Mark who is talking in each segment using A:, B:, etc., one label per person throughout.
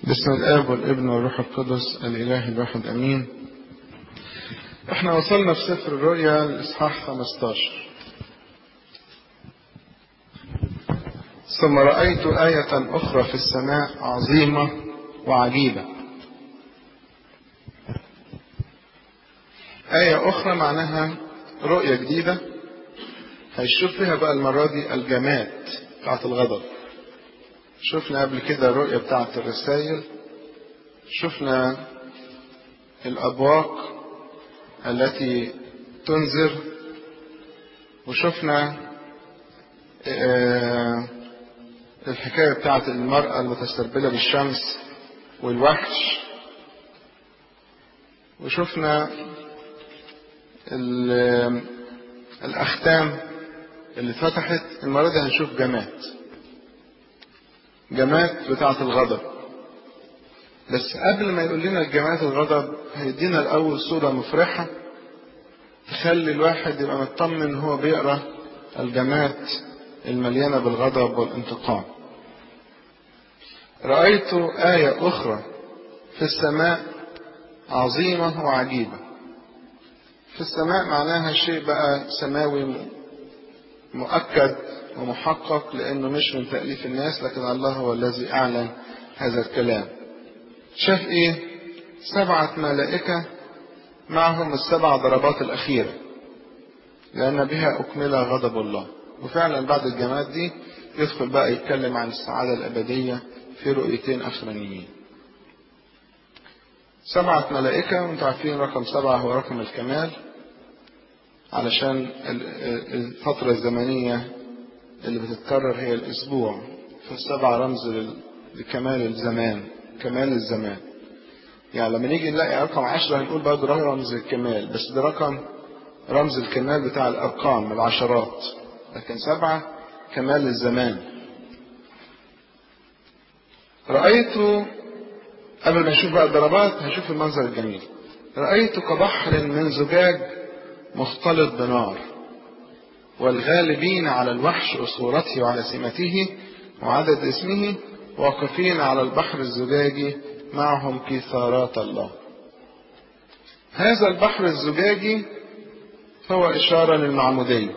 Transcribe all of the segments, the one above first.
A: باسم الآب والابن والروح القدس الإله الواحد أمين احنا وصلنا في سفر الرؤيا الإصحاح 15 ثم رأيت آية أخرى في السماء عظيمة وعجيبة آية أخرى معناها رؤية جديدة هيشوف فيها بقى المرة دي الجماد بتاعت الغضب شفنا قبل كده الرؤية بتاعت الرسائل شفنا الأبواق التي تنذر وشفنا الحكاية بتاعت المرأة المتسربلة بالشمس والوحش وشفنا الأختام اللي اتفتحت المرة دي هنشوف جماد جماد بتاعة الغضب بس قبل ما يقول لنا الجماد الغضب هيدينا الأول صورة مفرحة تخلي الواحد يبقى مطمن هو بيقرأ الجماد المليانة بالغضب والانتقام رأيت آية أخرى في السماء عظيمة وعجيبة في السماء معناها شيء بقى سماوي مؤكد ومحقق لأنه مش من تأليف الناس لكن الله هو الذي أعلن هذا الكلام شاف إيه سبعة ملائكة معهم السبع ضربات الأخيرة لأن بها أكمل غضب الله وفعلا بعد الجماد دي يدخل بقى يتكلم عن السعادة الأبدية في رؤيتين أخرانيين سبعة ملائكة وانتم عارفين رقم سبعة هو رقم الكمال علشان الفترة الزمنية اللي بتتكرر هي الأسبوع فالسبعة رمز لكمال الزمان كمال الزمان يعني لما نيجي نلاقي رقم عشرة هنقول برضه رمز الكمال بس ده رقم رمز الكمال بتاع الأرقام العشرات لكن سبعة كمال الزمان رأيت قبل ما نشوف بقى الضربات هنشوف المنظر الجميل رأيت كبحر من زجاج مختلط بنار والغالبين على الوحش وصورته وعلى سمته وعدد اسمه واقفين على البحر الزجاجي معهم كثارات الله هذا البحر الزجاجي هو إشارة للمعمودية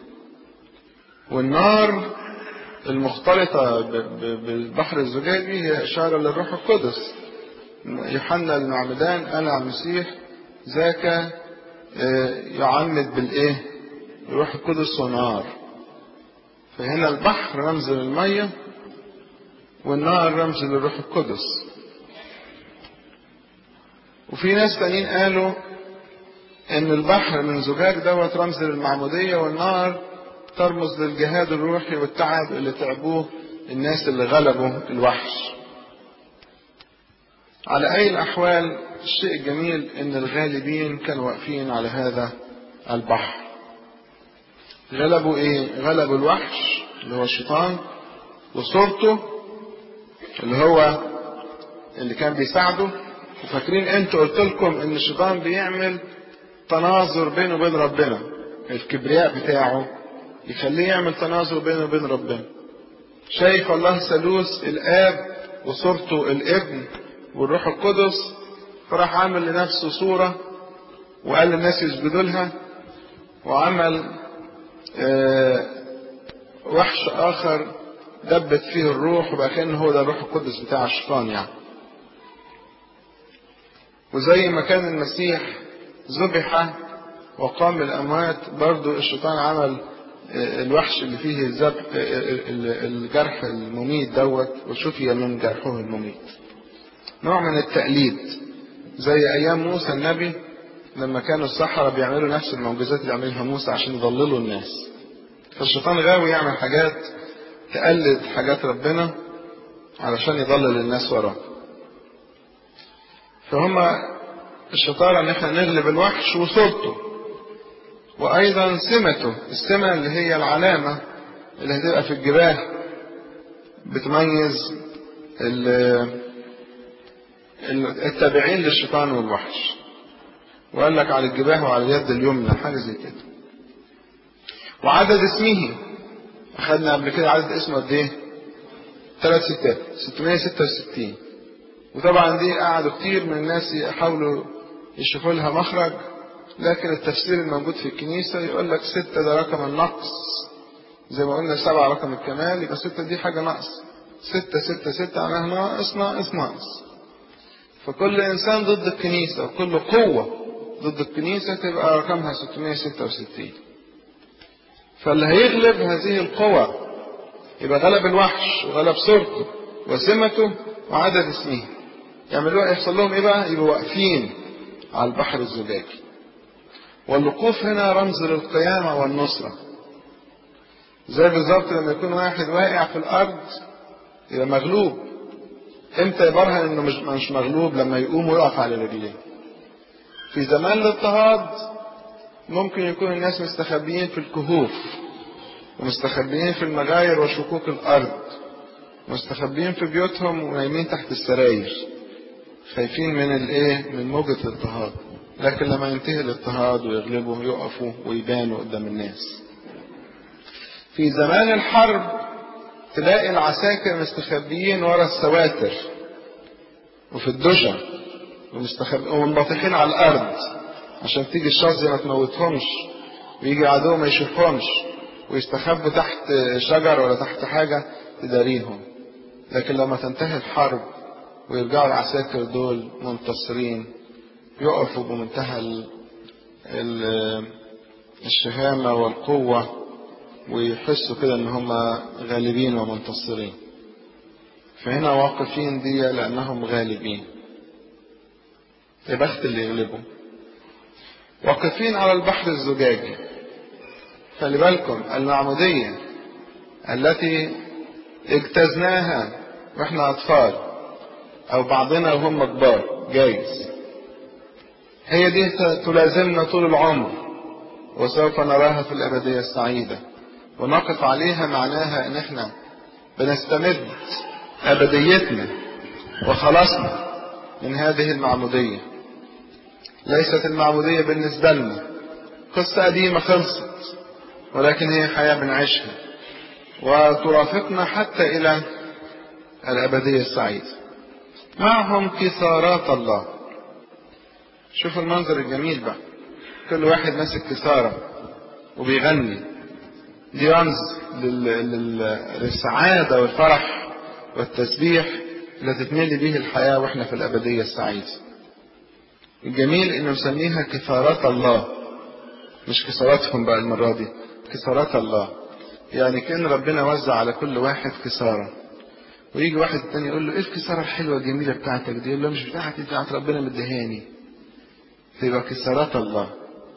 A: والنار المختلطة بالبحر الزجاجي هي إشارة للروح القدس يوحنا المعمدان قال عن المسيح ذاك يعمد بالإيه؟ الروح القدس ونار فهنا البحر رمز للمية والنار رمز للروح القدس وفي ناس تانيين قالوا ان البحر من زجاج دوت رمز للمعمودية والنار ترمز للجهاد الروحي والتعب اللي تعبوه الناس اللي غلبوا الوحش على اي الاحوال الشيء الجميل ان الغالبين كانوا واقفين على هذا البحر غلبوا ايه غلبوا الوحش اللي هو الشيطان وصورته اللي هو اللي كان بيساعده وفاكرين انتوا قلت لكم ان الشيطان بيعمل تناظر بينه وبين ربنا الكبرياء بتاعه يخليه يعمل تناظر بينه وبين ربنا شايف الله ثالوث الاب وصورته الابن والروح القدس فراح عامل لنفسه صورة وقال للناس يسجدوا لها وعمل وحش آخر دبت فيه الروح وبقى كأنه هو ده الروح القدس بتاع الشيطان يعني وزي ما كان المسيح ذبح وقام من الأموات برضو الشيطان عمل الوحش اللي فيه الذبح الجرح المميت دوت وشفي من جرحه المميت نوع من التقليد زي أيام موسى النبي لما كانوا السحرة بيعملوا نفس المعجزات اللي عملها موسى عشان يضللوا الناس فالشيطان غاوي يعمل حاجات تقلد حاجات ربنا علشان يضلل الناس وراه فهم الشطارة ان احنا نغلب الوحش وصورته وايضا سمته السمة اللي هي العلامة اللي هتبقى في الجباه بتميز التابعين للشيطان والوحش وقال لك على الجباه وعلى اليد اليمنى حاجة زي كده وعدد اسمه أخذنا قبل كده عدد اسمه قد إيه؟ ثلاث ستات 666 وطبعا دي قعدوا كتير من الناس يحاولوا يشوفوا لها مخرج لكن التفسير الموجود في الكنيسة يقول لك ستة ده رقم النقص زي ما قلنا سبعة رقم الكمال يبقى ستة دي حاجة نقص ستة ستة ستة معناها ناقص ناقص ناقص فكل إنسان ضد الكنيسة وكل قوة ضد الكنيسة تبقى رقمها 666 فاللي هيغلب هذه القوى يبقى غلب الوحش وغلب صورته وسمته وعدد اسمه يعملوها يحصل لهم ايه بقى؟ يبقوا واقفين على البحر الزجاجي والوقوف هنا رمز للقيامة والنصرة زي بالظبط لما يكون واحد واقع في الأرض يبقى مغلوب امتى يبرهن انه مش مش مغلوب لما يقوم ويقف على رجليه في زمان الاضطهاد ممكن يكون الناس مستخبيين في الكهوف ومستخبيين في المغاير وشكوك الارض مستخبيين في بيوتهم ونايمين تحت السراير خايفين من الايه من موجة الاضطهاد لكن لما ينتهي الاضطهاد ويغلبوا يقفوا ويبانوا قدام الناس في زمان الحرب تلاقي العساكر مستخبيين ورا السواتر وفي الدجى ومستخب... ومنبطحين على الارض عشان تيجي الشظية ما تموتهمش ويجي عدو ما يشوفهمش ويستخبوا تحت شجر ولا تحت حاجة تداريهم لكن لما تنتهي الحرب ويرجعوا العساكر دول منتصرين يقفوا بمنتهى ال... ال... الشهامة والقوة ويحسوا كده ان هم غالبين ومنتصرين فهنا واقفين دي لانهم غالبين يا بخت اللي يغلبوا واقفين على البحر الزجاجي خلي بالكم المعمودية التي اجتزناها واحنا اطفال او بعضنا وهم كبار جايز هي دي تلازمنا طول العمر وسوف نراها في الابدية السعيدة ونقف عليها معناها ان احنا بنستمد ابديتنا وخلاصنا من هذه المعمودية ليست المعمودية بالنسبة لنا قصة قديمة خلصت ولكن هي حياة بنعيشها وترافقنا حتى إلى الأبدية السعيدة معهم كسارات الله شوفوا المنظر الجميل بقى كل واحد ماسك كسارة وبيغني دي رمز لل... لل... للسعادة والفرح والتسبيح التي تملي به الحياة واحنا في الأبدية السعيدة الجميل انه مسميها كسارات الله مش كساراتهم بقى المرة دي كسارات الله يعني كان ربنا وزع على كل واحد كسارة ويجي واحد تاني يقول له ايه الكسارة الحلوة الجميلة بتاعتك دي يقول له مش بتاعتي بتاعت ربنا مدهاني تبقى كسارات الله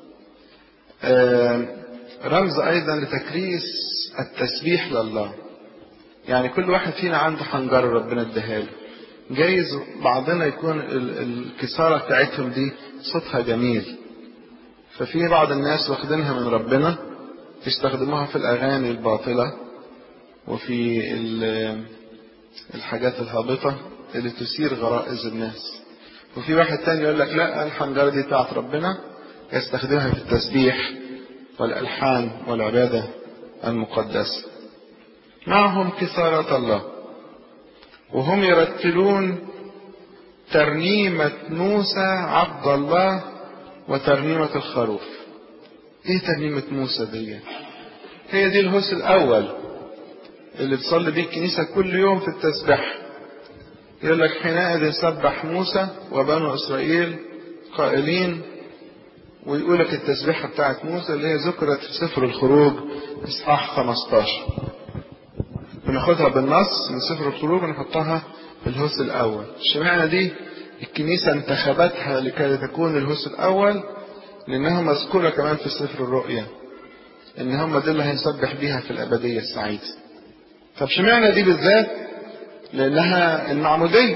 A: آه رمز ايضا لتكريس التسبيح لله يعني كل واحد فينا عنده حنجرة ربنا اداها له جايز بعضنا يكون الكسارة بتاعتهم دي صوتها جميل ففي بعض الناس واخدينها من ربنا يستخدموها في الأغاني الباطلة وفي الحاجات الهابطة اللي تثير غرائز الناس وفي واحد تاني يقول لك لا الحنجرة دي بتاعت ربنا يستخدمها في التسبيح والألحان والعبادة المقدسة معهم كسارة الله وهم يرتلون ترنيمة موسى عبد الله وترنيمة الخروف ايه ترنيمة موسى دي هي دي الهوس الاول اللي بتصلي بيه الكنيسة كل يوم في التسبيح يقول لك حينئذ سبح موسى وبنو اسرائيل قائلين ويقول لك التسبيحة بتاعت موسى اللي هي ذكرت في سفر الخروج اصحاح 15 بناخدها بالنص من سفر الخروج ونحطها في الهوس الاول اشمعنى دي الكنيسة انتخبتها لكي تكون الهوس الاول لانها مذكورة كمان في سفر الرؤيا ان هم دول اللي هنسبح بيها في الابدية السعيدة طب اشمعنى دي بالذات لانها المعمودية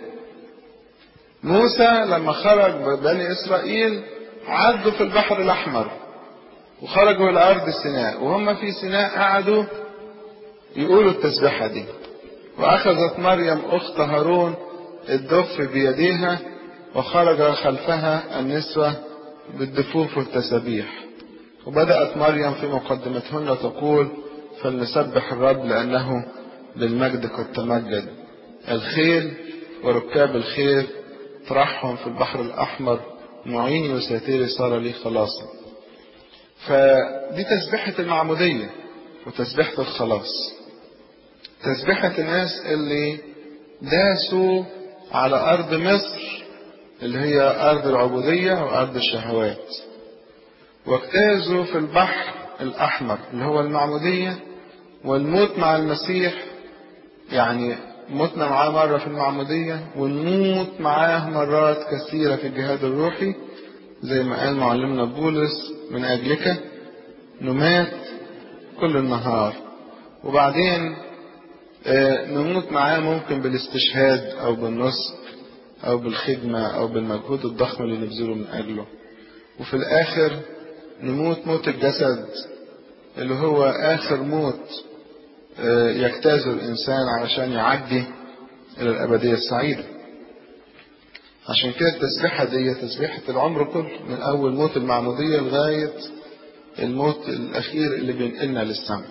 A: موسى لما خرج بني اسرائيل عدوا في البحر الاحمر وخرجوا الى ارض سيناء وهم في سيناء قعدوا يقولوا التسبيحة دي واخذت مريم اخت هارون الدف بيديها وخرج خلفها النسوة بالدفوف والتسابيح وبدأت مريم في مقدمتهن تقول فلنسبح الرب لأنه بالمجد قد تمجد الخيل وركاب الخير طرحهم في البحر الأحمر معيني وساتيري صار لي خلاصا فدي تسبيحة المعمودية وتسبيحة الخلاص تسبيحة الناس اللي داسوا على أرض مصر اللي هي أرض العبودية وأرض الشهوات واجتازوا في البحر الأحمر اللي هو المعمودية والموت مع المسيح يعني متنا معاه مرة في المعمودية ونموت معاه مرات كثيرة في الجهاد الروحي زي ما قال معلمنا بولس من أجلك نمات كل النهار وبعدين نموت معاه ممكن بالاستشهاد أو بالنصب أو بالخدمة أو بالمجهود الضخم اللي نبذله من أجله وفي الآخر نموت موت الجسد اللي هو آخر موت يجتازه الإنسان علشان يعدي إلى الأبدية السعيدة عشان كده التسبيحة دي تسبيحة العمر كله من أول موت المعمودية لغاية الموت الأخير اللي بينقلنا للسماء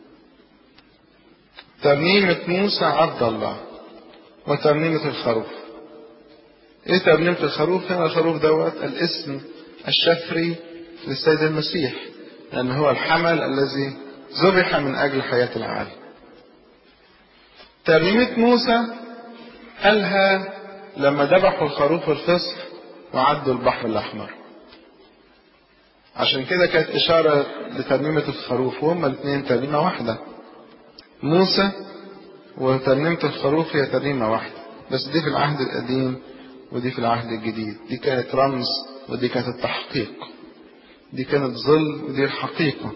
A: ترنيمة موسى عبد الله وترنيمة الخروف ايه ترنيمة الخروف هنا الخروف دوت الاسم الشفري للسيد المسيح لأن هو الحمل الذي ذبح من أجل حياة العالم ترنيمة موسى قالها لما ذبحوا الخروف الفصح وعدوا البحر الأحمر عشان كده كانت إشارة لترنيمة الخروف وهما الاثنين ترنيمة واحدة موسى وترنيمة الخروف هي ترنيمة واحدة بس دي في العهد القديم ودي في العهد الجديد دي كانت رمز ودي كانت التحقيق دي كانت ظل ودي الحقيقة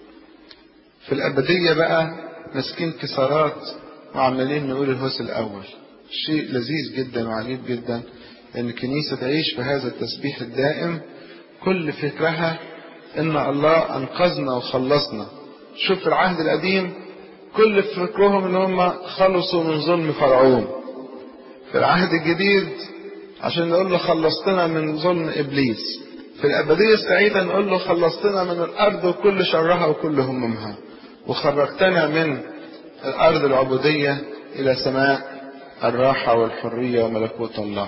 A: في الأبدية بقى ماسكين كسارات وعمالين نقول الهوس الأول شيء لذيذ جدا وعجيب جدا أن الكنيسة تعيش بهذا التسبيح الدائم كل فكرها أن الله أنقذنا وخلصنا شوف في العهد القديم كل فكرهم أن هم خلصوا من ظلم فرعون في العهد الجديد عشان نقول له خلصتنا من ظلم إبليس في الأبدية السعيدة نقول له خلصتنا من الأرض وكل شرها وكل همومها وخرجتنا من الأرض العبودية إلى سماء الراحة والحرية وملكوت الله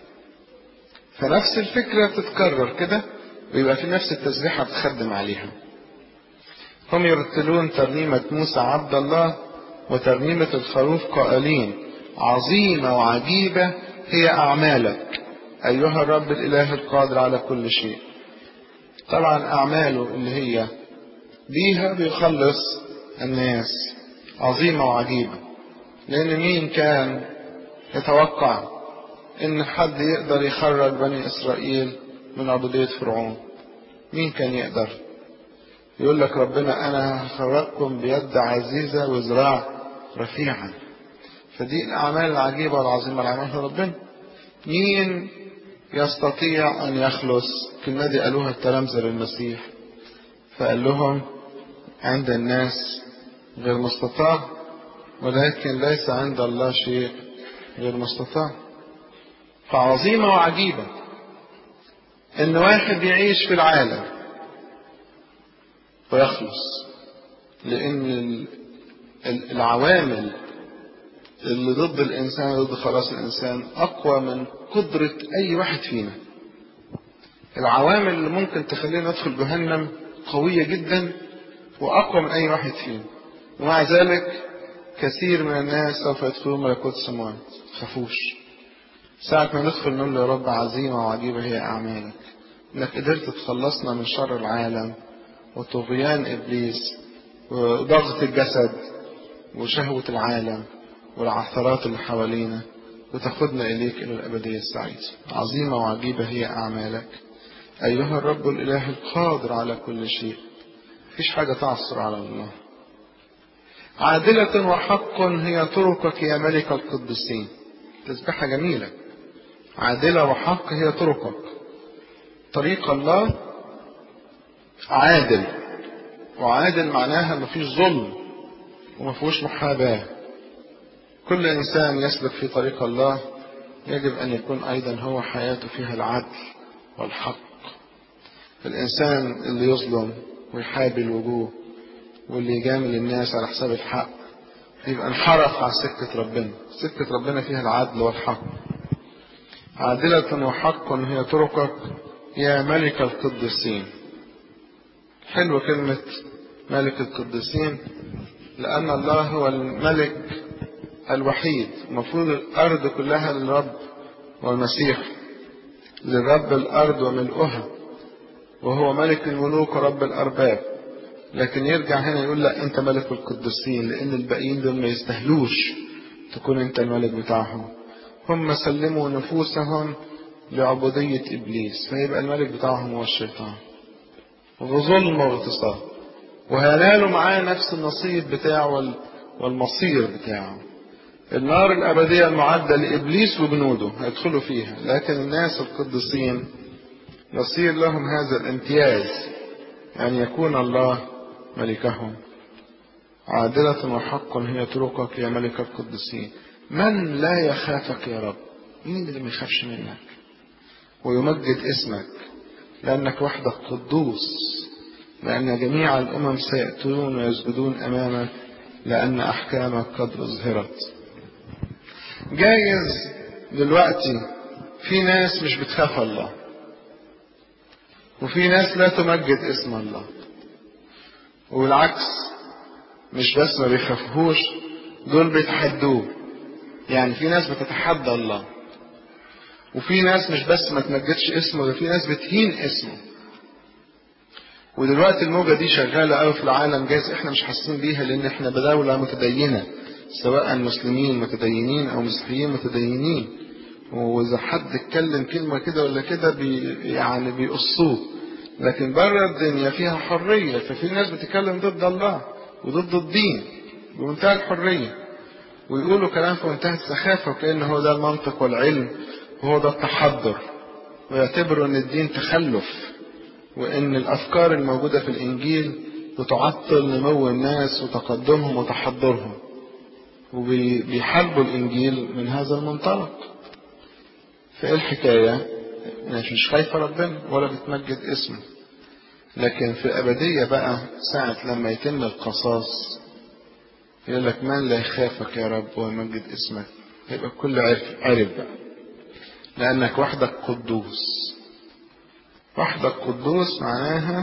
A: فنفس الفكرة بتتكرر كده ويبقى في نفس التسبيحة بتخدم عليها هم يرتلون ترنيمة موسى عبد الله وترنيمة الخروف قائلين عظيمة وعجيبة هي أعمالك أيها الرب الإله القادر على كل شيء طبعا أعماله اللي هي بيها بيخلص الناس عظيمة وعجيبة لأن مين كان يتوقع إن حد يقدر يخرج بني إسرائيل من عبودية فرعون مين كان يقدر يقول لك ربنا أنا هخرجكم بيد عزيزة وذراع رفيعة فدي الأعمال العجيبة والعظيمة اللي عملها ربنا مين يستطيع أن يخلص كلمة دي قالوها التلامذة للمسيح فقال لهم عند الناس غير مستطاع ولكن ليس عند الله شيء غير مستطاع فعظيمة وعجيبة إن واحد يعيش في العالم ويخلص لأن العوامل اللي ضد الإنسان ضد خلاص الإنسان أقوى من قدرة أي واحد فينا العوامل اللي ممكن تخلينا ندخل جهنم قوية جدا وأقوى من أي واحد فينا ومع ذلك كثير من الناس سوف يدخلون ملكوت السماوات خافوش ساعة ما ندخل نقول له يا رب عظيمة وعجيبة هي أعمالك إنك قدرت تخلصنا من شر العالم وطغيان إبليس وضغط الجسد وشهوة العالم والعثرات اللي حوالينا وتاخدنا إليك إلى الأبدية السعيدة عظيمة وعجيبة هي أعمالك أيها الرب الإله القادر على كل شيء مفيش حاجة تعثر على الله عادلة وحق هي طرقك يا ملك القدسين تسبحة جميلة عادلة وحق هي طرقك طريق الله عادل وعادل معناها مفيش ظلم ومفيهوش محاباة كل إنسان يسلك في طريق الله يجب أن يكون أيضا هو حياته فيها العدل والحق الإنسان اللي يظلم ويحابي الوجوه واللي يجامل الناس على حساب الحق يبقى انحرف عن سكة ربنا سكة ربنا فيها العدل والحق عادلة وحق هي طرقك يا ملك القديسين حلوة كلمة ملك القديسين لأن الله هو الملك الوحيد المفروض الأرض كلها للرب والمسيح لرب الأرض وملؤها وهو ملك الملوك ورب الأرباب لكن يرجع هنا يقول لا أنت ملك القديسين لأن الباقيين دول ما يستاهلوش تكون أنت الملك بتاعهم هم سلموا نفوسهم لعبودية إبليس فيبقى الملك بتاعهم هو الشيطان وظلم واغتصاب وهينالوا معاه نفس النصيب بتاعه والمصير بتاعه النار الأبدية المعدة لإبليس وجنوده هيدخلوا فيها لكن الناس القديسين يصير لهم هذا الامتياز أن يكون الله ملكهم عادلة وحق هي طرقك يا ملك القديسين من لا يخافك يا رب مين اللي ما يخافش منك ويمجد اسمك لأنك وحدك قدوس لأن جميع الأمم سيأتون ويسجدون أمامك لأن أحكامك قد أظهرت جايز دلوقتي في ناس مش بتخاف الله وفي ناس لا تمجد اسم الله والعكس مش بس ما بيخافوهوش دول بيتحدوه يعني في ناس بتتحدى الله وفي ناس مش بس ما تمجدش اسمه ده في ناس بتهين اسمه ودلوقتي الموجة دي شغالة قوي في العالم جايز احنا مش حاسين بيها لان احنا بدولة متدينة سواء مسلمين متدينين او مسيحيين متدينين واذا حد اتكلم كلمة كده ولا كده بي يعني بيقصوه لكن بره الدنيا فيها حرية ففي ناس بتتكلم ضد الله وضد الدين بمنتهى الحرية ويقولوا كلام في منتهى السخافة وكأن هو ده المنطق والعلم وهو ده التحضر ويعتبروا ان الدين تخلف وان الافكار الموجودة في الانجيل بتعطل نمو الناس وتقدمهم وتحضرهم وبيحاربوا الانجيل من هذا المنطلق فايه الحكاية مش خايفة ربنا ولا بتمجد اسمه لكن في الأبدية بقى ساعة لما يتم القصاص يقول لك من لا يخافك يا رب ويمجد اسمك يبقى الكل عرف عرف بقى لأنك وحدك قدوس وحدك قدوس معناها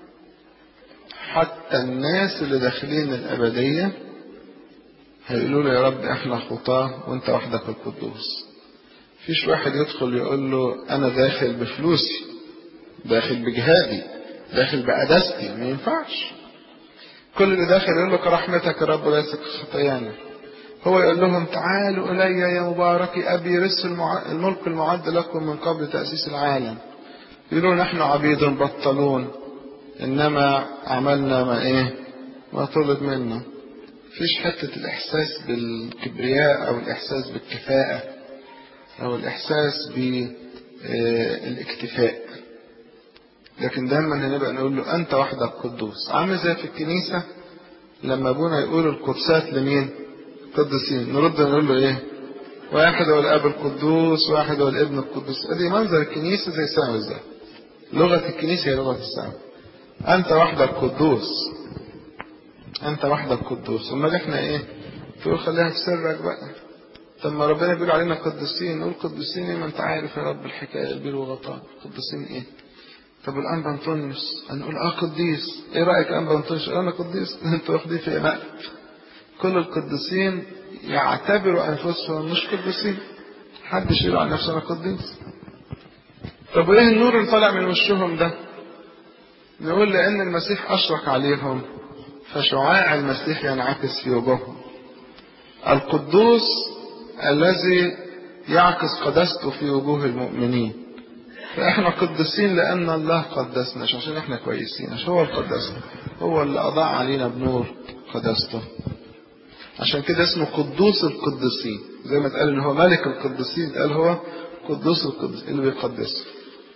A: حتى الناس اللي داخلين الأبدية هيقولوا له يا رب احنا خطاة وانت وحدك القدوس فيش واحد يدخل يقول له انا داخل بفلوسي داخل بجهادي داخل بقداستي ما ينفعش كل اللي داخل يقول له كرحمتك يا رب ليس خطايانا هو يقول لهم تعالوا الي يا مباركي ابي رس الملك المعد لكم من قبل تاسيس العالم يقولون نحن عبيد بطلون انما عملنا ما ايه ما طلب منا فيش حتة الإحساس بالكبرياء أو الإحساس بالكفاءة أو الإحساس بالاكتفاء لكن دايما هنبقى نقول له أنت وحدك قدوس عامل زي في الكنيسة لما أبونا يقول القدسات لمين؟ قدسين نرد نقول له إيه؟ واحد هو الأب القدوس واحد هو الابن القدوس أدي منظر الكنيسة زي سامي ازاي لغة الكنيسة هي لغة السماء أنت وحدك قدوس أنت وحدك قدوس أمال إحنا إيه؟ تقول خليها في سرك بقى طب ما ربنا بيقول علينا قديسين نقول قديسين إيه ما أنت عارف يا رب الحكاية البير وغطاء قديسين إيه؟ طب الأنبا أنطونيوس هنقول آه قديس إيه رأيك أنبا أنطونيوس؟ أنا قديس أنتوا واخدين في مقلب كل القديسين يعتبروا أنفسهم مش قديسين محدش يقول عن نفسه أنا قديس طب وإيه النور اللي طالع من وشهم ده؟ نقول لأن المسيح أشرق عليهم فشعاع المسيح ينعكس في وجوههم القدوس الذي يعكس قدسته في وجوه المؤمنين فاحنا قدسين لان الله قدسنا مش عشان احنا كويسين عشان هو اللي قدسنا هو اللي اضاء علينا بنور قدسته عشان كده اسمه قدوس القدسين زي ما اتقال ان هو ملك القدسين قال هو قدوس القدس اللي بيقدسه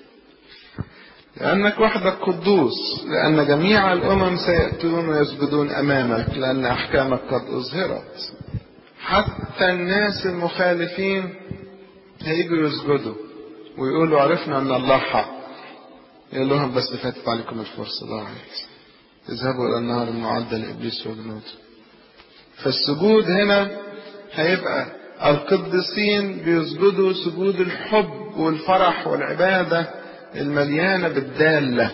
A: لأنك وحدك قدوس لأن جميع الأمم سيأتون ويسجدون أمامك لأن أحكامك قد أظهرت حتى الناس المخالفين هيجوا يسجدوا ويقولوا عرفنا أن الله حق يقول لهم بس فاتت عليكم الفرصة ضاعت اذهبوا إلى النار المعدة لإبليس وجنوده فالسجود هنا هيبقى القديسين بيسجدوا سجود الحب والفرح والعبادة المليانة بالدالة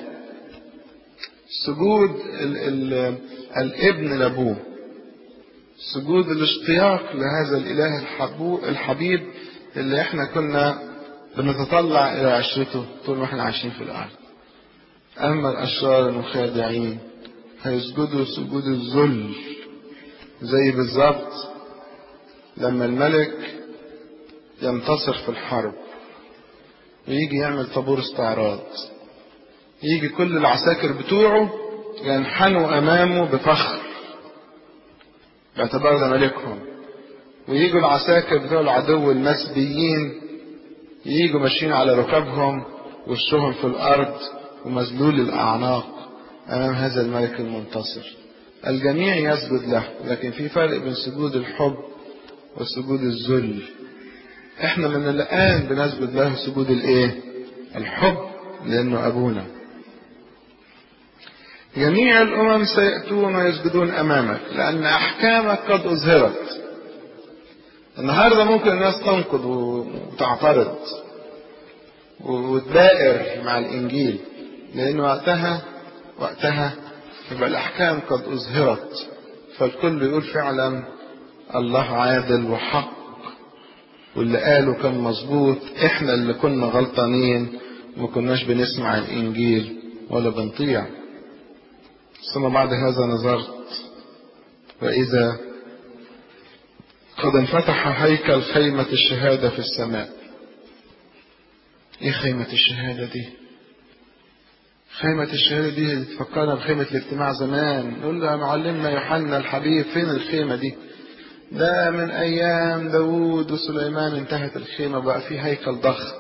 A: سجود ال ال الابن لابوه سجود الاشتياق لهذا الاله الحبيب اللي احنا كنا بنتطلع الى عشرته طول ما احنا عايشين في الارض اما الاشرار المخادعين هيسجدوا سجود الذل زي بالظبط لما الملك ينتصر في الحرب ويجي يعمل طابور استعراض يجي كل العساكر بتوعه ينحنوا امامه بفخر باعتبار ده ملكهم ويجوا العساكر بتوع العدو المسبيين يجوا ماشيين على ركابهم وشهم في الارض ومذلول الاعناق امام هذا الملك المنتصر الجميع يسجد له لكن في فرق بين سجود الحب وسجود الذل احنا من الان بنسجد له سجود الايه الحب لانه ابونا جميع الامم سياتون ويسجدون امامك لان احكامك قد اظهرت النهارده ممكن الناس تنقض وتعترض وتدائر مع الانجيل لان وقتها وقتها يبقى الاحكام قد اظهرت فالكل يقول فعلا الله عادل وحق واللي قاله كان مظبوط احنا اللي كنا غلطانين وما كناش بنسمع الانجيل ولا بنطيع ثم بعد هذا نظرت واذا قد انفتح هيكل خيمة الشهادة في السماء ايه خيمة الشهادة دي خيمة الشهادة دي تفكرنا بخيمة الاجتماع زمان نقول له يا معلمنا يوحنا الحبيب فين الخيمة دي ده من أيام داوود وسليمان انتهت الخيمة بقى في هيكل ضخم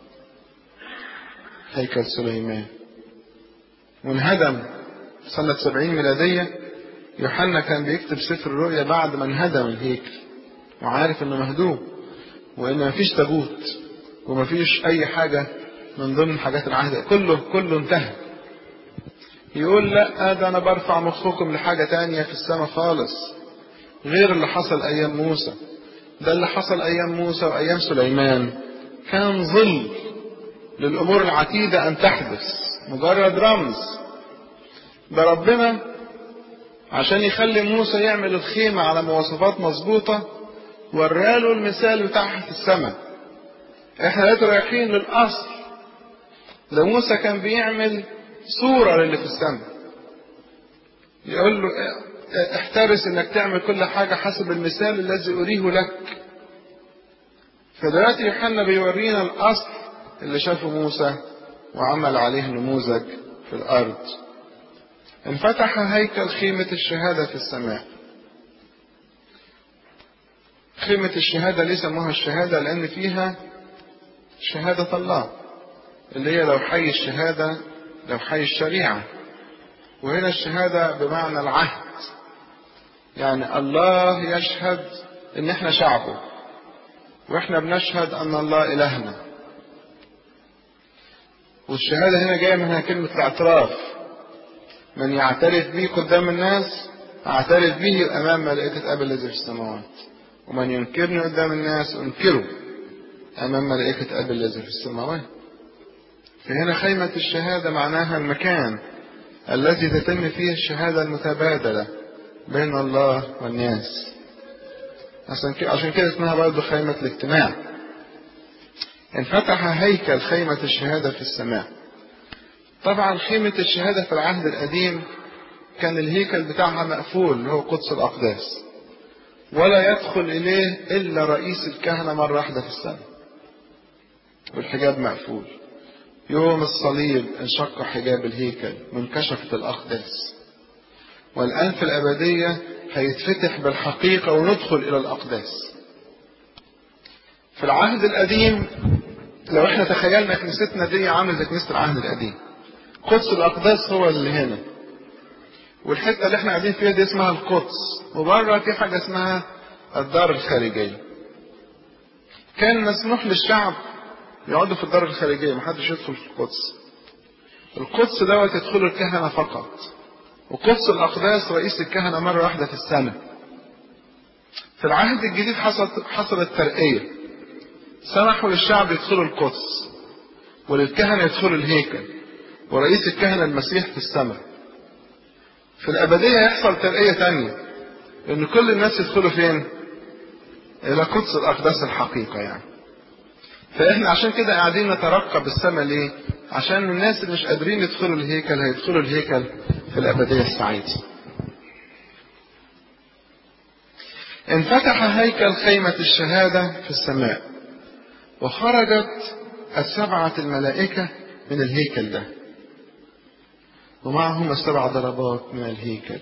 A: هيكل سليمان وانهدم سنة سبعين ميلادية يوحنا كان بيكتب سفر الرؤيا بعد ما انهدم الهيكل وعارف انه مهدوم وان مفيش تابوت ومفيش اي حاجة من ضمن حاجات العهد كله كله انتهى يقول لا ده انا برفع مخكم لحاجة تانية في السماء خالص غير اللي حصل ايام موسى ده اللي حصل ايام موسى وايام سليمان كان ظل للامور العتيدة ان تحدث مجرد رمز ده ربنا عشان يخلي موسى يعمل الخيمة على مواصفات مظبوطة وراله المثال بتاعها في السماء احنا دلوقتي رايحين للاصل ده موسى كان بيعمل صورة للي في السماء يقول له احترس انك تعمل كل حاجة حسب المثال الذي اريه لك فدلوقتي يوحنا بيورينا الاصل اللي شافه موسى وعمل عليه نموذج في الارض انفتح هيكل خيمة الشهادة في السماء خيمة الشهادة ليه سموها الشهادة لأن فيها شهادة الله اللي هي لو حي الشهادة لو حي الشريعة وهنا الشهادة بمعنى العهد يعني الله يشهد ان احنا شعبه واحنا بنشهد ان الله الهنا والشهادة هنا جاية منها كلمة الاعتراف من يعترف بي قدام الناس اعترف به امام ملائكة ابي الذي في السماوات ومن ينكرني قدام الناس انكره امام ملائكة ابي الذي في السماوات فهنا خيمة الشهادة معناها المكان الذي تتم فيه الشهادة المتبادلة بين الله والناس عشان كده اسمها برضه خيمة الاجتماع انفتح هيكل خيمة الشهادة في السماء طبعا خيمة الشهادة في العهد القديم كان الهيكل بتاعها مقفول اللي هو قدس الأقداس ولا يدخل إليه إلا رئيس الكهنة مرة واحدة في السنة والحجاب مقفول يوم الصليب انشق حجاب الهيكل وانكشفت الأقداس والآن في الأبدية هيتفتح بالحقيقة وندخل إلى الأقداس في العهد القديم لو احنا تخيلنا كنيستنا دي عامل زي كنيسة العهد القديم قدس الأقداس هو اللي هنا والحتة اللي احنا قاعدين فيها دي اسمها القدس وبره في حاجة اسمها الدار الخارجية كان مسموح للشعب يقعدوا في الدار الخارجية محدش يدخل في القدس القدس دوت يدخلوا الكهنة فقط وقدس الأقداس رئيس الكهنة مرة واحدة في السنة في العهد الجديد حصلت حصلت ترقية سمحوا للشعب يدخلوا القدس وللكهنة يدخلوا الهيكل ورئيس الكهنة المسيح في السماء في الأبدية يحصل ترقية تانية إن كل الناس يدخلوا فين؟ إلى قدس الأقداس الحقيقة يعني فإحنا عشان كده قاعدين نترقب السماء ليه؟ عشان الناس اللي مش قادرين يدخلوا الهيكل هيدخلوا الهيكل في الأبدية السعيدة انفتح هيكل خيمة الشهادة في السماء وخرجت السبعة الملائكة من الهيكل ده ومعهم السبع ضربات من الهيكل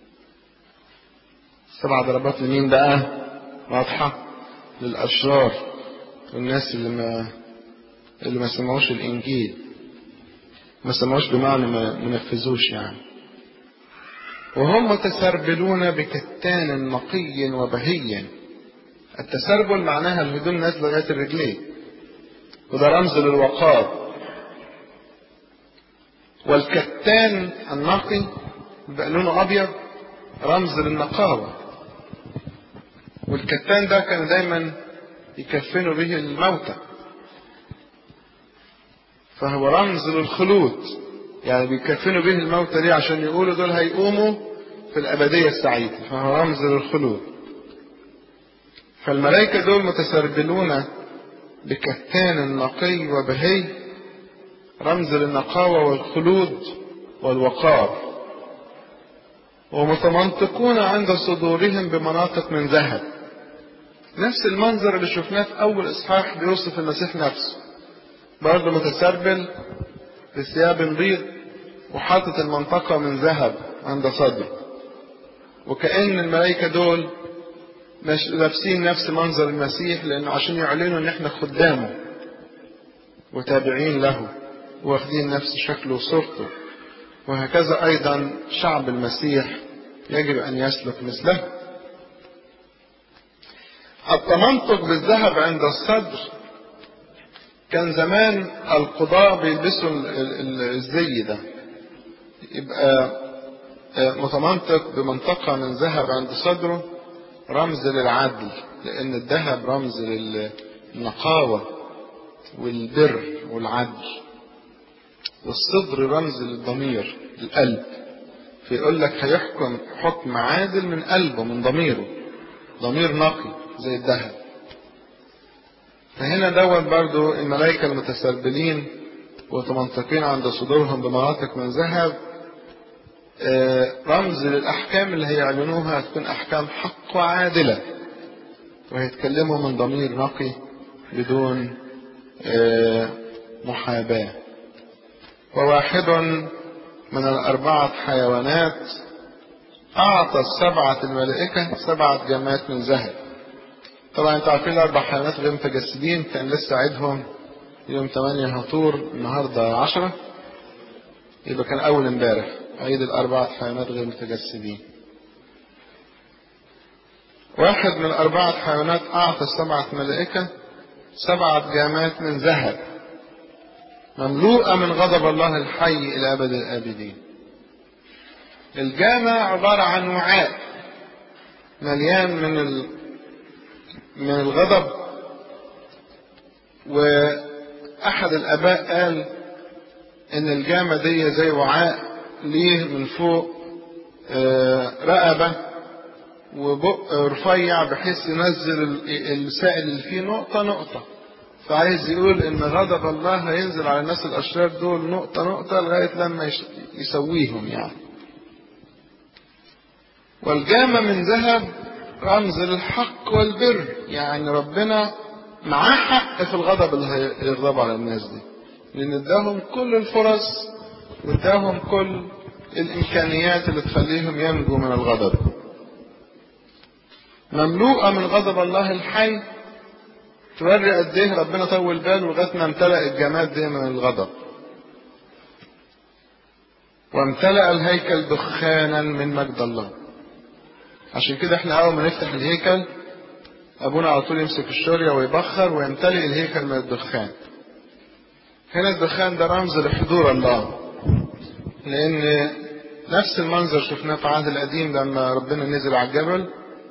A: السبع ضربات لمين بقى واضحة للأشرار والناس اللي ما اللي ما سمعوش الإنجيل ما سمعوش بمعنى ما منفذوش يعني وهم متسربلون بكتان نقي وبهي التسربل معناها الهدوم نازله لغايه الرجلين وده رمز للوقار والكتان النقي بيبقى لونه ابيض رمز للنقاوه والكتان ده كان دايما يكفنوا به الموتى فهو رمز للخلود يعني بيكفنوا به الموتى دي عشان يقولوا دول هيقوموا في الأبدية السعيدة فهو رمز للخلود فالملائكة دول متسربلون بكتان نقي وبهي رمز للنقاوة والخلود والوقار ومتمنطقون عند صدورهم بمناطق من ذهب نفس المنظر اللي شفناه في أول إصحاح بيوصف المسيح نفسه برضه متسربل بثياب بيض وحاطط المنطقة من ذهب عند صدره وكأن الملائكة دول مش لابسين نفس منظر المسيح لأنه عشان يعلنوا إن إحنا خدامه وتابعين له واخدين نفس شكله وصورته وهكذا أيضا شعب المسيح يجب أن يسلك مثله التمنطق بالذهب عند الصدر كان زمان القضاة بيلبسوا الزي ده يبقى متمنطق بمنطقة من ذهب عند صدره رمز للعدل لأن الذهب رمز للنقاوة والبر والعدل والصدر رمز للضمير القلب فيقول لك هيحكم حكم عادل من قلبه من ضميره ضمير نقي زي الذهب فهنا دوت برضو الملائكة المتسربلين ومتمنطقين عند صدورهم بمناطق من ذهب رمز للأحكام اللي هيعلنوها هتكون أحكام حق وعادلة وهيتكلموا من ضمير نقي بدون محاباة وواحد من الأربعة حيوانات أعطى السبعة الملائكة سبعة جمات من ذهب طبعا انتوا عارفين الأربع حيوانات غير متجسدين كان لسه عيدهم يوم 8 هطور النهارده 10 يبقى كان أول امبارح عيد الأربعة حيوانات غير متجسدين واحد من الأربعة حيوانات أعطى السبعة ملائكة سبعة جامات من ذهب مملوءة من غضب الله الحي إلى أبد الآبدين الجامع عبارة عن وعاء مليان من ال... من الغضب وأحد الآباء قال إن الجامة دي زي وعاء ليه من فوق رقبة وبق رفيع بحيث ينزل السائل اللي فيه نقطة نقطة فعايز يقول ان غضب الله هينزل على الناس الاشرار دول نقطة نقطة لغاية لما يسويهم يعني والجامة من ذهب رمز للحق والبر يعني ربنا معاه حق في الغضب اللي هيغضب على الناس دي لان اداهم كل الفرص واداهم كل الامكانيات اللي تخليهم ينجوا من الغضب مملوءة من غضب الله الحي توري قد ايه ربنا طول باله لغايه ما امتلأ الجماد دي من الغضب. وامتلأ الهيكل دخانا من مجد الله. عشان كده احنا اول ما نفتح الهيكل ابونا على طول يمسك الشوريه ويبخر ويمتلئ الهيكل من الدخان. هنا الدخان ده رمز لحضور الله. لان نفس المنظر شفناه في العهد القديم لما ربنا نزل على الجبل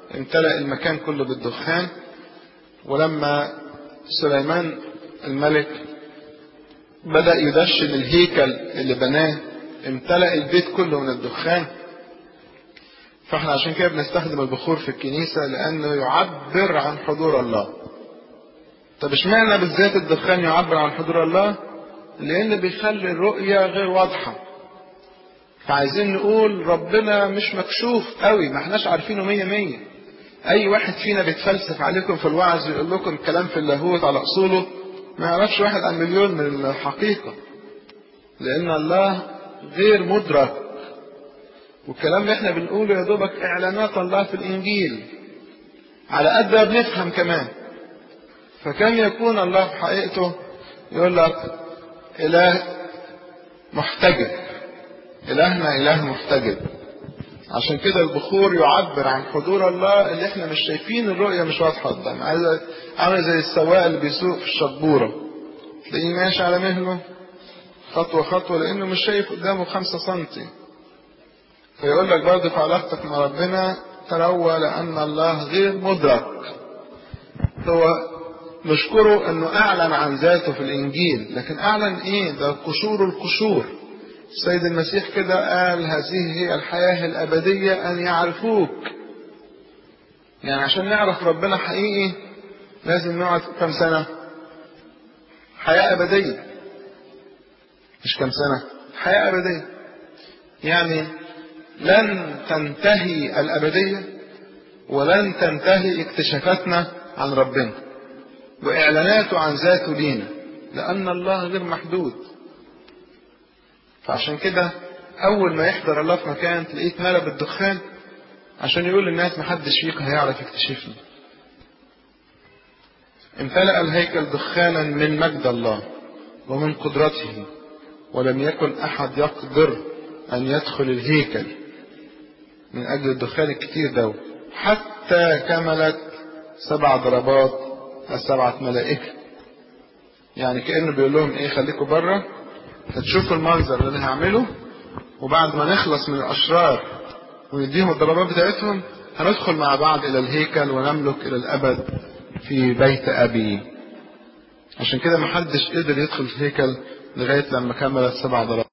A: امتلأ المكان كله بالدخان ولما سليمان الملك بدأ يدشن الهيكل اللي بناه امتلأ البيت كله من الدخان فاحنا عشان كده بنستخدم البخور في الكنيسة لأنه يعبر عن حضور الله طب اشمعنى بالذات الدخان يعبر عن حضور الله لأن بيخلي الرؤية غير واضحة فعايزين نقول ربنا مش مكشوف قوي ما احناش عارفينه مية مية أي واحد فينا بيتفلسف عليكم في الوعظ ويقول لكم كلام في اللاهوت على أصوله ما يعرفش واحد عن مليون من الحقيقة لأن الله غير مدرك والكلام اللي احنا بنقوله يا دوبك إعلانات الله في الإنجيل على قد ما بنفهم كمان فكم يكون الله في حقيقته يقول لك إله محتجب إلهنا إله محتجب عشان كده البخور يعبر عن حضور الله اللي احنا مش شايفين الرؤية مش واضحة قدام عامل زي السواق اللي بيسوق في الشبورة تلاقيه ماشي على مهله خطوة خطوة لأنه مش شايف قدامه خمسة سنتي فيقول لك برضه في علاقتك مع ربنا تروى لأن الله غير مدرك هو نشكره انه اعلن عن ذاته في الانجيل لكن اعلن ايه ده قشور القشور السيد المسيح كده قال هذه هي الحياة الأبدية أن يعرفوك يعني عشان نعرف ربنا حقيقي لازم نقعد كم سنة حياة أبدية مش كم سنة حياة أبدية يعني لن تنتهي الأبدية ولن تنتهي اكتشافاتنا عن ربنا وإعلاناته عن ذاته لينا لأن الله غير محدود فعشان كده أول ما يحضر الله في مكان تلاقيه اتملى بالدخان عشان يقول للناس محدش فيكم هيعرف يكتشفني امتلأ الهيكل دخانا من مجد الله ومن قدرته ولم يكن أحد يقدر أن يدخل الهيكل من أجل الدخان الكتير ده حتى كملت سبع ضربات السبعة ملائكة يعني كأنه بيقول لهم إيه خليكم بره هتشوفوا المنظر اللي انا هعمله وبعد ما نخلص من الاشرار ونديهم الضربات بتاعتهم هندخل مع بعض الى الهيكل ونملك الى الابد في بيت ابي عشان كده محدش قدر يدخل الهيكل لغايه لما كملت سبع ضربات